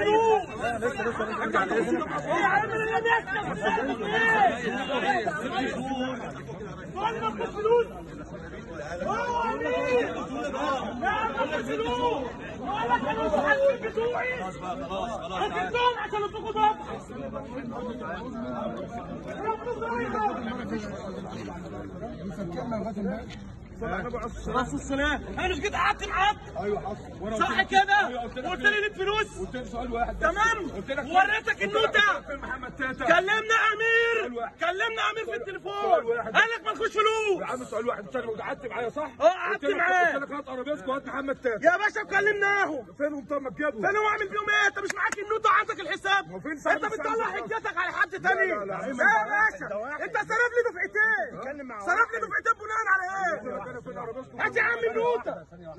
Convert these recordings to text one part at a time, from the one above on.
فلوس يا عم اللي نفسك قول ما تاخد فلوس هو مين؟ لا ما تاخد فلوس ولا كانوا المحاسبين بتوعي حسبتهم عشان تاخد راس السلام انا مش جيت قعدت معاك ايوه حصل وانا صح كده وقلت لي ليك فلوس قلت لك سؤال واحد بس. تمام قلت لك وريتك النوتة فين محمد تاتا كلمنا امير سؤال واحد. كلمنا امير في التليفون سؤال واحد. قال لك مالكوش يا فلوس عم سؤال واحد انت قعدت معايا صح؟ اه، قعدت قلت لك- معاه. قلت لك هات ارابيسكو وهات محمد تاتا يا باشا كلمناهم فينهم طب ما تجيبهم فين هو عامل بيهم ايه انت مش معاك النوتة وعندك الحساب هو فين صاحب انت بتطلع الساعة؟ حجتك على حد تاني لا، لا، لا. يا باشا انت صرف لي دفعتين صرف لي دفعتين بناء على ايه انا فين ارابيسكو هات يا عم النوتة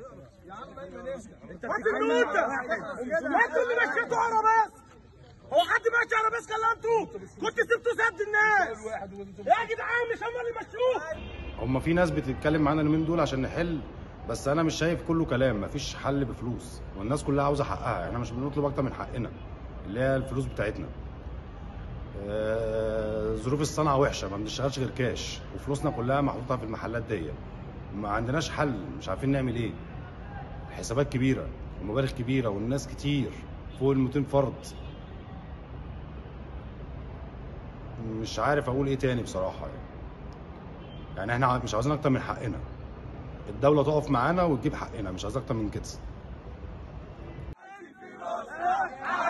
هات النوتة انتوا اللي مشيتوا عربيس هو حد ماشي عربيس كلمتوا كنت سبتوا سد الناس واحد وانتم يا جدعان مش هم اللي مشوه هما في ناس بتتكلم معانا اليومين دول عشان نحل بس انا مش شايف كله كلام مفيش حل بفلوس والناس كلها عاوزه حقها احنا مش بنطلب اكتر من حقنا اللي هي الفلوس بتاعتنا آه، ظروف الصنعه وحشه ما بنشتغلش غير كاش وفلوسنا كلها محطوطه في المحلات دي ما عندناش حل مش عارفين نعمل ايه الحسابات كبيره ومبالغ كبيره والناس كتير فوق ال 200 فرد مش عارف اقول ايه تاني بصراحه يعني. يعني احنا مش عاوزين اكتر من حقنا الدولة تقف معانا وتجيب حقنا مش عايز اكتر من كده